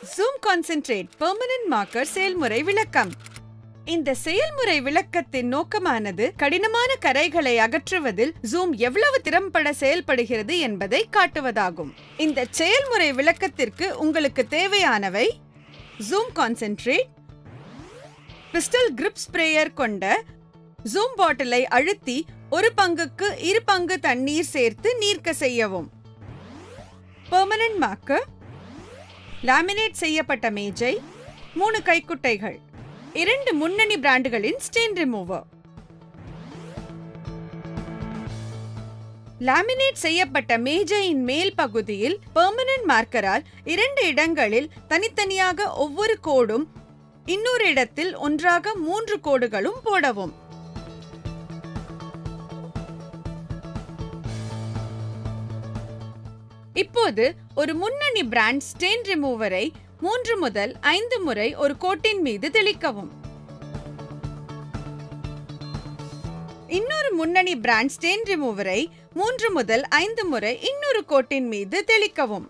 zoom concentrate permanent marker செயல்முறை விளக்கம் இந்த செயல்முறை விளக்கத்தின் நோக்கமானது கடினமான கரைகளை அகற்றுவதில் ஜூம் எவ்வளவு திறம்பட செயல்படுகிறது என்பதை காட்டுவதாகும் இந்த செயல்முறை விளக்கத்திற்கு உங்களுக்கு தேவையானவை zoom concentrate pistol grip sprayer கொண்ட ஜூம் பாட்டிலை அழுத்தி ஒரு பங்குக்கு இரு பங்கு தண்ணீர் சேர்த்து நீர்க்க செய்யவும் பெர்மனன்ட் மார்க்கர் லாமினேட் செய்யப்பட்ட மேஜை மூணு கைக்குட்டைகள் இரண்டு முன்னணி பிராண்டுகளின் ஸ்டெயின் ரிமூவர் லாமினேட் செய்யப்பட்ட மேஜையின் மேல் பகுதியில் பெர்மனன்ட் மார்க்கரால் இரண்டு இடங்களில் தனித்தனியாக ஒவ்வொரு கோடும் இன்னொரு இடத்தில் ஒன்றாக மூன்று கோடுகளும் போடவும் இப்போது ஒரு முன்னணி பிராண்ட் ஸ்டெயின் ரிமூவரை மூன்று முதல் ஐந்து முறை ஒரு கோட்டின் மீது தெளிக்கவும் இன்னொரு முன்னணி பிராண்ட் ஸ்டெயின் ரிமூவரை மூன்று முதல் ஐந்து முறை இன்னொரு கோட்டின் மீது தெளிக்கவும்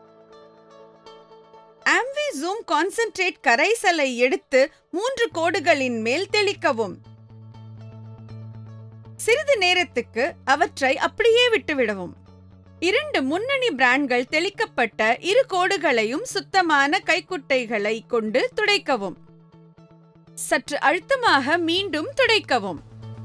ஆம்வி ஜூம் கான்சென்ட்ரேட் கரைசலை எடுத்து மூன்று கோடுகளின் மேல் தெளிக்கவும் சிறிது நேரத்துக்கு அவற்றை அப்படியே விட்டுவிடவும் இரண்டு முன்னணி பிராண்ட்கள் தெளிக்கப்பட்ட இரு கோடுகளையும் சுத்தமான கைக்குட்டைகளை கொண்டு துடைக்கவும் சற்று அழுத்தமாக மீண்டும் துடைக்கவும்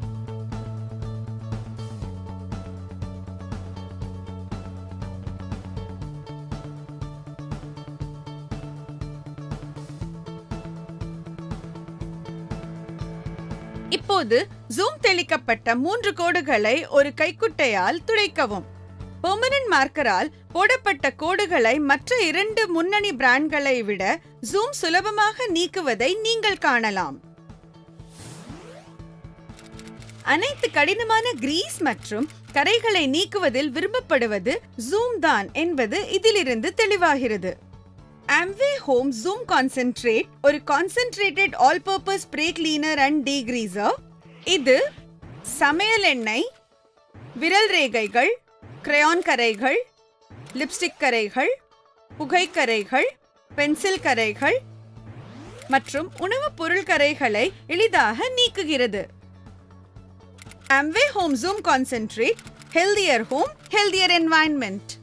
இப்போது ஜூம் தெளிக்கப்பட்ட மூன்று கோடுகளை ஒரு கைக்குட்டையால் துடைக்கவும் பெர்மனன்ட் மார்க்கரால் போடப்பட்ட கோடுகளை மற்ற இரண்டு முன்னணி பிராண்ட்களை விட ஜூம் சுலபமாக நீக்குவதை நீங்கள் காணலாம் அனைத்து கடினமான கிரீஸ் மற்றும் கரைகளை நீக்குவதில் விரும்பப்படுவது ஜூம் தான் என்பது இதிலிருந்து தெளிவாகிறது ஆம்வே ஹோம் ஜூம் கான்சென்ட்ரேட் ஒரு concentrated all purpose spray cleaner and degreaser இது சமையல் எண்ணெய் விரல் ரேகைகள் கிரையான் கரைகள் லிப்ஸ்டிக் கரைகள் புகைக்கரைகள் பென்சில் கரைகள் மற்றும் உணவுப் பொருள் கரைகளை எளிதாக நீக்குகிறது Amway home zoom concentrate healthier home healthier environment